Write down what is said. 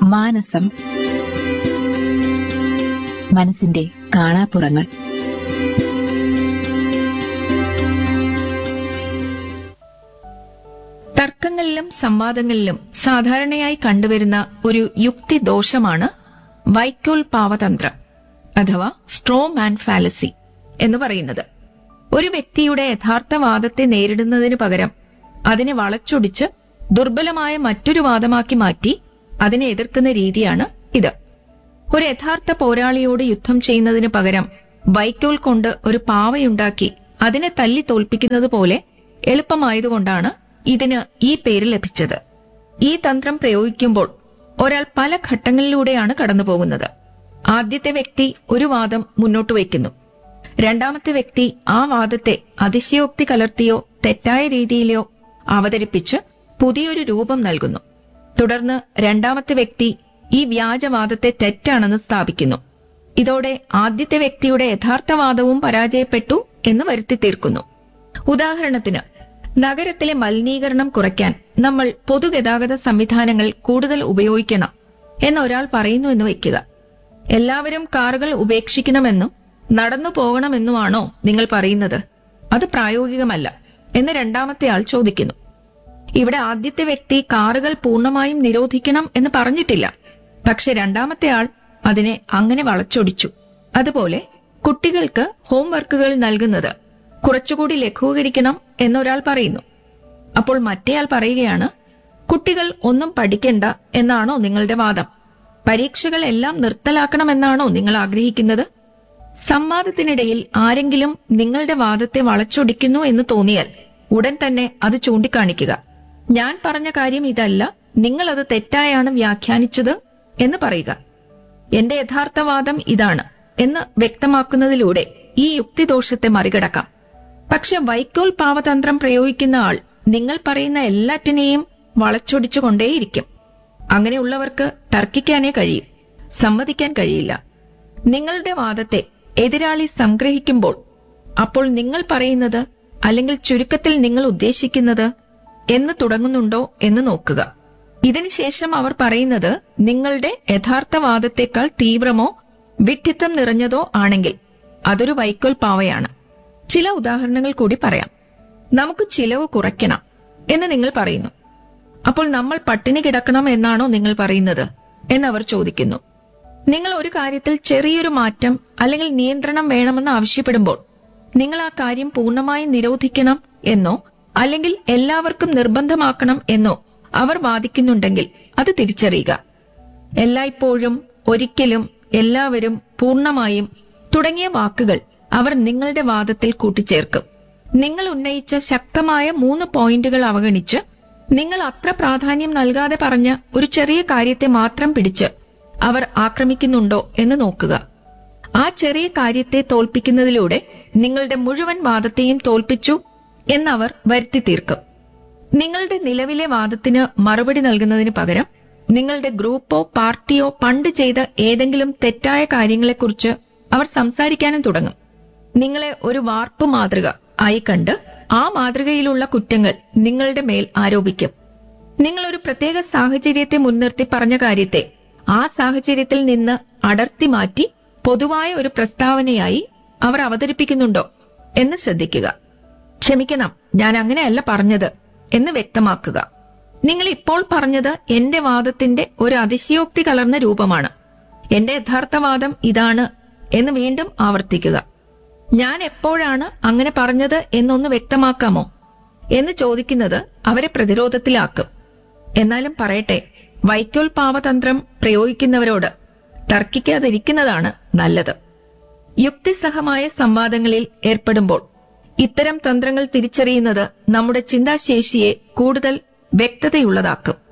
മാനസം മനസ്സിന്റെ കാണാപ്പുറങ്ങൾ തർക്കങ്ങളിലും സംവാദങ്ങളിലും സാധാരണയായി കണ്ടുവരുന്ന ഒരു യുക്തി ദോഷമാണ് വൈക്കോൽപാവതന്ത്രം അഥവാ സ്ട്രോ മാൻ ഫാലസി എന്ന് പറയുന്നത് ഒരു വ്യക്തിയുടെ യഥാർത്ഥ വാദത്തെ നേരിടുന്നതിനു പകരം അതിനെ വളച്ചൊടിച്ച് ദുർബലമായ മറ്റൊരു വാദമാക്കി മാറ്റി അതിനെ എതിർക്കുന്ന രീതിയാണ് ഇത് ഒരു യഥാർത്ഥ പോരാളിയോട് യുദ്ധം ചെയ്യുന്നതിന് പകരം വൈക്കോൽ കൊണ്ട് ഒരു പാവയുണ്ടാക്കി അതിനെ തല്ലി തോൽപ്പിക്കുന്നത് പോലെ എളുപ്പമായതുകൊണ്ടാണ് ഇതിന് ഈ പേര് ലഭിച്ചത് ഈ തന്ത്രം പ്രയോഗിക്കുമ്പോൾ ഒരാൾ പല ഘട്ടങ്ങളിലൂടെയാണ് കടന്നുപോകുന്നത് ആദ്യത്തെ വ്യക്തി ഒരു വാദം മുന്നോട്ട് വയ്ക്കുന്നു രണ്ടാമത്തെ വ്യക്തി ആ വാദത്തെ അതിശയോക്തി കലർത്തിയോ തെറ്റായ രീതിയിലോ അവതരിപ്പിച്ച് പുതിയൊരു രൂപം നൽകുന്നു തുടർന്ന് രണ്ടാമത്തെ വ്യക്തി ഈ വ്യാജവാദത്തെ തെറ്റാണെന്ന് സ്ഥാപിക്കുന്നു ഇതോടെ ആദ്യത്തെ വ്യക്തിയുടെ യഥാർത്ഥ വാദവും പരാജയപ്പെട്ടു എന്ന് വരുത്തി തീർക്കുന്നു ഉദാഹരണത്തിന് നഗരത്തിലെ മലിനീകരണം കുറയ്ക്കാൻ നമ്മൾ പൊതുഗതാഗത സംവിധാനങ്ങൾ കൂടുതൽ ഉപയോഗിക്കണം എന്ന് ഒരാൾ പറയുന്നു എന്ന് വയ്ക്കുക എല്ലാവരും കാറുകൾ ഉപേക്ഷിക്കണമെന്നും നടന്നു പോകണമെന്നുമാണോ നിങ്ങൾ പറയുന്നത് അത് പ്രായോഗികമല്ല എന്ന് രണ്ടാമത്തെ ആൾ ചോദിക്കുന്നു ഇവിടെ ആദ്യത്തെ വ്യക്തി കാറുകൾ പൂർണ്ണമായും നിരോധിക്കണം എന്ന് പറഞ്ഞിട്ടില്ല പക്ഷെ രണ്ടാമത്തെ ആൾ അതിനെ അങ്ങനെ വളച്ചൊടിച്ചു അതുപോലെ കുട്ടികൾക്ക് ഹോംവർക്കുകൾ നൽകുന്നത് കുറച്ചുകൂടി ലഘൂകരിക്കണം എന്നൊരാൾ പറയുന്നു അപ്പോൾ മറ്റേയാൾ പറയുകയാണ് കുട്ടികൾ ഒന്നും പഠിക്കണ്ട എന്നാണോ നിങ്ങളുടെ വാദം പരീക്ഷകൾ എല്ലാം നിർത്തലാക്കണമെന്നാണോ നിങ്ങൾ ആഗ്രഹിക്കുന്നത് സംവാദത്തിനിടയിൽ ആരെങ്കിലും നിങ്ങളുടെ വാദത്തെ വളച്ചൊടിക്കുന്നു എന്ന് തോന്നിയാൽ ഉടൻ തന്നെ അത് ചൂണ്ടിക്കാണിക്കുക ഞാൻ പറഞ്ഞ കാര്യം ഇതല്ല നിങ്ങൾ അത് തെറ്റായാണ് വ്യാഖ്യാനിച്ചത് എന്ന് പറയുക എന്റെ യഥാർത്ഥ വാദം ഇതാണ് എന്ന് വ്യക്തമാക്കുന്നതിലൂടെ ഈ യുക്തിദോഷത്തെ മറികടക്കാം പക്ഷെ വൈക്കോൽ പാവതന്ത്രം പ്രയോഗിക്കുന്ന ആൾ നിങ്ങൾ പറയുന്ന എല്ലാറ്റിനെയും വളച്ചൊടിച്ചുകൊണ്ടേയിരിക്കും അങ്ങനെയുള്ളവർക്ക് തർക്കിക്കാനേ കഴിയും സമ്മതിക്കാൻ കഴിയില്ല നിങ്ങളുടെ വാദത്തെ എതിരാളി സംഗ്രഹിക്കുമ്പോൾ അപ്പോൾ നിങ്ങൾ പറയുന്നത് അല്ലെങ്കിൽ ചുരുക്കത്തിൽ നിങ്ങൾ ഉദ്ദേശിക്കുന്നത് എന്ന് തുടങ്ങുന്നുണ്ടോ എന്ന് നോക്കുക ഇതിനുശേഷം അവർ പറയുന്നത് നിങ്ങളുടെ യഥാർത്ഥ വാദത്തെക്കാൾ തീവ്രമോ വിഡ്ഢിത്തം നിറഞ്ഞതോ ആണെങ്കിൽ അതൊരു വൈക്കോൽ പാവയാണ് ചില ഉദാഹരണങ്ങൾ കൂടി പറയാം നമുക്ക് ചിലവ് കുറയ്ക്കണം എന്ന് നിങ്ങൾ പറയുന്നു അപ്പോൾ നമ്മൾ പട്ടിണി കിടക്കണം എന്നാണോ നിങ്ങൾ പറയുന്നത് എന്നവർ ചോദിക്കുന്നു നിങ്ങൾ ഒരു കാര്യത്തിൽ ചെറിയൊരു മാറ്റം അല്ലെങ്കിൽ നിയന്ത്രണം വേണമെന്ന് ആവശ്യപ്പെടുമ്പോൾ നിങ്ങൾ ആ കാര്യം പൂർണ്ണമായും നിരോധിക്കണം എന്നോ അല്ലെങ്കിൽ എല്ലാവർക്കും നിർബന്ധമാക്കണം എന്നോ അവർ വാദിക്കുന്നുണ്ടെങ്കിൽ അത് തിരിച്ചറിയുക എല്ലായ്പ്പോഴും ഒരിക്കലും എല്ലാവരും പൂർണ്ണമായും തുടങ്ങിയ വാക്കുകൾ അവർ നിങ്ങളുടെ വാദത്തിൽ കൂട്ടിച്ചേർക്കും നിങ്ങൾ ഉന്നയിച്ച ശക്തമായ മൂന്ന് പോയിന്റുകൾ അവഗണിച്ച് നിങ്ങൾ അത്ര പ്രാധാന്യം നൽകാതെ പറഞ്ഞ ഒരു ചെറിയ കാര്യത്തെ മാത്രം പിടിച്ച് അവർ ആക്രമിക്കുന്നുണ്ടോ എന്ന് നോക്കുക ആ ചെറിയ കാര്യത്തെ തോൽപ്പിക്കുന്നതിലൂടെ നിങ്ങളുടെ മുഴുവൻ വാദത്തെയും തോൽപ്പിച്ചു എന്നവർ വരുത്തി തീർക്കും നിങ്ങളുടെ നിലവിലെ വാദത്തിന് മറുപടി നൽകുന്നതിന് പകരം നിങ്ങളുടെ ഗ്രൂപ്പോ പാർട്ടിയോ പണ്ട് ചെയ്ത ഏതെങ്കിലും തെറ്റായ കാര്യങ്ങളെക്കുറിച്ച് അവർ സംസാരിക്കാനും തുടങ്ങും നിങ്ങളെ ഒരു വാർപ്പ് മാതൃക ആയി കണ്ട് ആ മാതൃകയിലുള്ള കുറ്റങ്ങൾ നിങ്ങളുടെ മേൽ ആരോപിക്കും നിങ്ങൾ ഒരു പ്രത്യേക സാഹചര്യത്തെ മുൻനിർത്തി പറഞ്ഞ കാര്യത്തെ ആ സാഹചര്യത്തിൽ നിന്ന് അടർത്തി മാറ്റി പൊതുവായ ഒരു പ്രസ്താവനയായി അവർ അവതരിപ്പിക്കുന്നുണ്ടോ എന്ന് ശ്രദ്ധിക്കുക ക്ഷമിക്കണം ഞാൻ അങ്ങനെയല്ല പറഞ്ഞത് എന്ന് വ്യക്തമാക്കുക നിങ്ങൾ ഇപ്പോൾ പറഞ്ഞത് എന്റെ വാദത്തിന്റെ ഒരു അതിശയോക്തി കലർന്ന രൂപമാണ് എന്റെ യഥാർത്ഥ വാദം ഇതാണ് എന്ന് വീണ്ടും ആവർത്തിക്കുക ഞാൻ എപ്പോഴാണ് അങ്ങനെ പറഞ്ഞത് എന്നൊന്ന് വ്യക്തമാക്കാമോ എന്ന് ചോദിക്കുന്നത് അവരെ പ്രതിരോധത്തിലാക്കും എന്നാലും പറയട്ടെ വൈക്കോൽ പാവതന്ത്രം പ്രയോഗിക്കുന്നവരോട് തർക്കിക്കാതിരിക്കുന്നതാണ് നല്ലത് യുക്തിസഹമായ സംവാദങ്ങളിൽ ഏർപ്പെടുമ്പോൾ ഇത്തരം തന്ത്രങ്ങൾ തിരിച്ചറിയുന്നത് നമ്മുടെ ചിന്താശേഷിയെ കൂടുതൽ വ്യക്തതയുള്ളതാക്കും